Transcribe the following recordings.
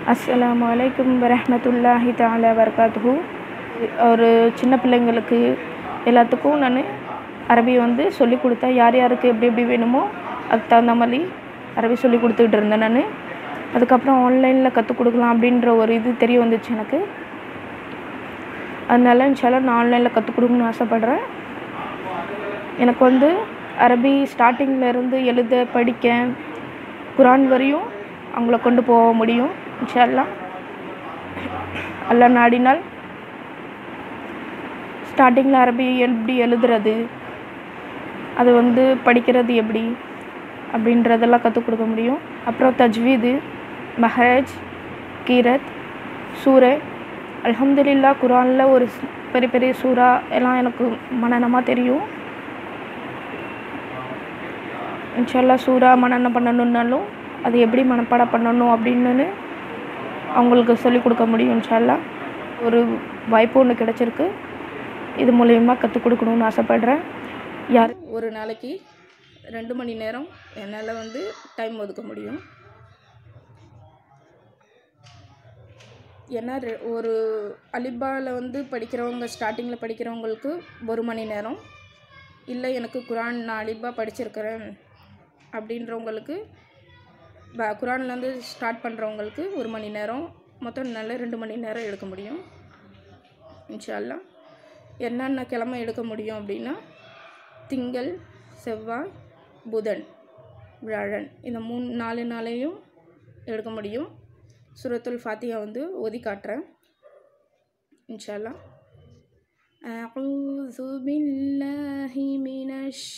அஸ்ஸலாமு அலைக்கும் வரஹ்மத்துல்லாஹி தஆலா வபரகாத்துஹு ஒரு சின்ன பிள்ளைங்களுக்கு எல்லாத்துக்கும் நான் அரபி வந்து சொல்லி கொடுத்தேன் யார் யாருக்கு எப்படி எப்படி வேணுமோ அதுக்கு தகுந்த மாதிரி அரபி சொல்லி கொடுத்துக்கிட்டு இருந்தேன் நான் அதுக்கப்புறம் ஆன்லைனில் கற்றுக் கொடுக்கலாம் அப்படின்ற ஒரு இது தெரிய வந்துச்சு எனக்கு அதனால இன்ஷால்லா நான் ஆன்லைனில் கற்றுக் கொடுக்கணும்னு ஆசைப்பட்றேன் எனக்கு வந்து அரபி ஸ்டார்டிங்கில் இருந்து எழுத படிக்க குரான் வரையும் அவங்கள கொண்டு போக முடியும் இன்ஷா அல்லாஹ் அல்லாஹ் நாடினால் ஸ்டார்டிங்கில் அரபி எப்படி எழுதுறது அது வந்து படிக்கிறது எப்படி அப்படின்றதெல்லாம் கற்றுக் கொடுக்க முடியும் அப்புறம் தஜ்வீது மஹரஜ் கீரத் சூரை அல்ஹம்துலில்லா குரானில் ஒரு ஸ்- பெரிய பெரிய சூறா எல்லாம் எனக்கு மனநமாக தெரியும் இன்ஷால்லா சூறா மனநம் பண்ணணுன்னாலும் அது எப்படி மனப்பாடம் பண்ணணும் அப்படின்னு அவங்களுக்கு சொல்லிக் கொடுக்க முடியும் இன்ஷால்லா ஒரு வாய்ப்பு ஒன்று கிடச்சிருக்கு இது மூலயமா கற்றுக் கொடுக்கணும்னு ஆசைப்பட்றேன் யார் ஒரு நாளைக்கு ரெண்டு மணி நேரம் என்னால் வந்து டைம் ஒதுக்க முடியும் ஏன்னா ரெ- ஒரு அலிபாவில் வந்து படிக்கிறவங்க ஸ்டார்டிங்கில் படிக்கிறவங்களுக்கு ஒரு மணி நேரம் இல்லை எனக்கு குரான் நான் அலிபா படிச்சிருக்கிறேன் அப்படின்றவங்களுக்கு ப- குரான்லேருந்து ஸ்டார்ட் பண்ணுறவங்களுக்கு ஒரு மணி நேரம் மொத்தம் நல்ல ரெண்டு மணி நேரம் எடுக்க முடியும் இன்ஷா அல்லாஹ் என்னென்ன கிழமை எடுக்க முடியும் அப்படின்னா திங்கள் செவ்வாய் புதன் வியாழன் இந்த மூணு நாலு நாளையும் எடுக்க முடியும் சூரத்துல் ஃபாத்தியா வந்து ஓதி காட்டுறேன் இன்ஷா அல்லாஹ் أعوذ بالله من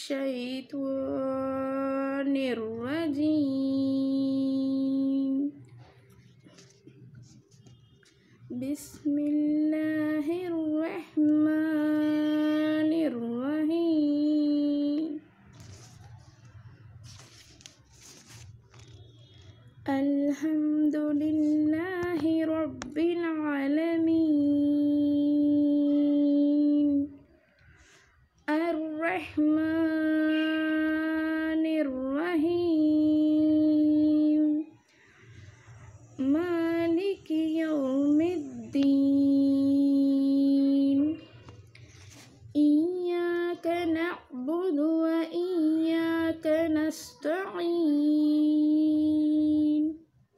الشيطان الرجيم بسم الله الرحمن الرحيم الحمد لله رب العالمين الرحمن الرحيم مالك يوم الدين إياك نعبد وإياك نستعين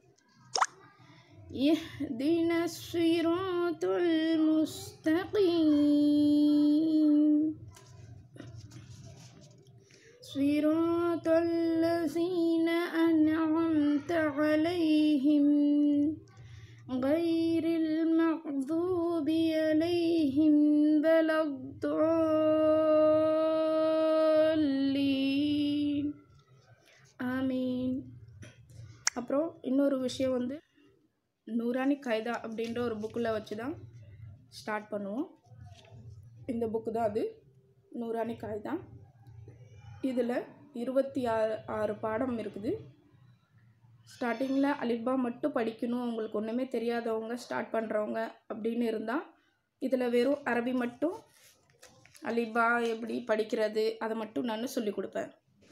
يهدنا الصراط المستقيم صراط الذين أنعمت عليهم غير المغضوب عليهم ولا الضالين ஆமீன் அப்புறம் இன்னொரு விஷயம் வந்து நூரானி கைதா அப்படின்ற ஒரு புக்கில் வச்சு தான் ஸ்டார்ட் பண்ணுவோம் இந்த புக்கு தான் அது நூரானி காய்தா இதில் இருபத்தி ஆறு ஆறு பாடம் இருக்குது ஸ்டார்டிங்கில் அலிபா மட்டும் படிக்கணும் அவங்களுக்கு ஒன்றுமே தெரியாதவங்க ஸ்டார்ட் பண்ணுறவங்க அப்படின்னு இருந்தால் இதில் வெறும் அரபி மட்டும் அலிபா எப்படி படிக்கிறது அதை மட்டும் நான் சொல்லிக் கொடுப்பேன்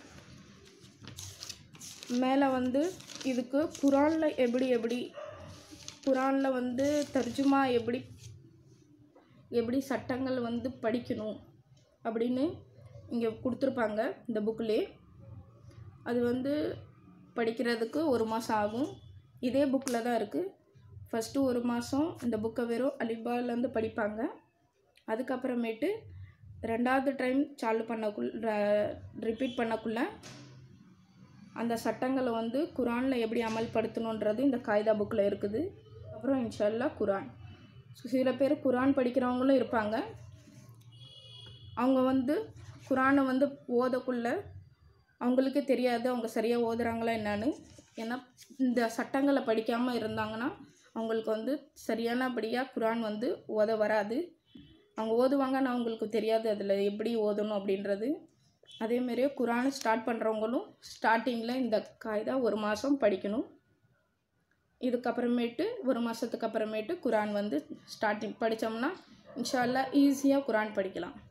மேலே வந்து இதுக்கு குரானில் எப்படி எப்படி குரானில் வந்து தர்ஜுமா எப்படி எப்படி சட்டங்கள் வந்து படிக்கணும் அப்படின்னு இங்கே கொடுத்துருப்பாங்க இந்த புக்கிலே அது வந்து படிக்கிறதுக்கு ஒரு மாதம் ஆகும் இதே புக்கில் தான் இருக்குது ஃபஸ்ட்டு ஒரு மாதம் இந்த புக்கை வெறும் அலிபாலேருந்து படிப்பாங்க அதுக்கப்புறமேட்டு ரெண்டாவது டைம் சாலு பண்ணக்குள்ள ரிப்பீட் பண்ணக்குள்ள அந்த சட்டங்களை வந்து குரானில் எப்படி அமல்படுத்தணுன்றது இந்த காய்தா புக்கில் இருக்குது அப்புறம் இன்ஷால்லா குரான் சில பேர் குரான் படிக்கிறவங்களும் இருப்பாங்க அவங்க வந்து குரானை வந்து ஓதக்குள்ள அவங்களுக்கே தெரியாது அவங்க சரியாக ஓதுறாங்களா என்னன்னு ஏன்னா இந்த சட்டங்களை படிக்காமல் இருந்தாங்கன்னா அவங்களுக்கு வந்து சரியானபடியாக குரான் வந்து ஓத வராது அவங்க ஓதுவாங்க ஆனால் அவங்களுக்கு தெரியாது அதில் எப்படி ஓதணும் அப்படின்றது அதேமாரியே குரானை ஸ்டார்ட் பண்ணுறவங்களும் ஸ்டார்டிங்கில் இந்த காய்தா ஒரு மாதம் படிக்கணும் இதுக்கப்புறமேட்டு ஒரு மாதத்துக்கு அப்புறமேட்டு குரான் வந்து ஸ்டார்டிங் படித்தோம்னா இன்ஷா அல்லாஹ் ஈஸியாக குரான் படிக்கலாம்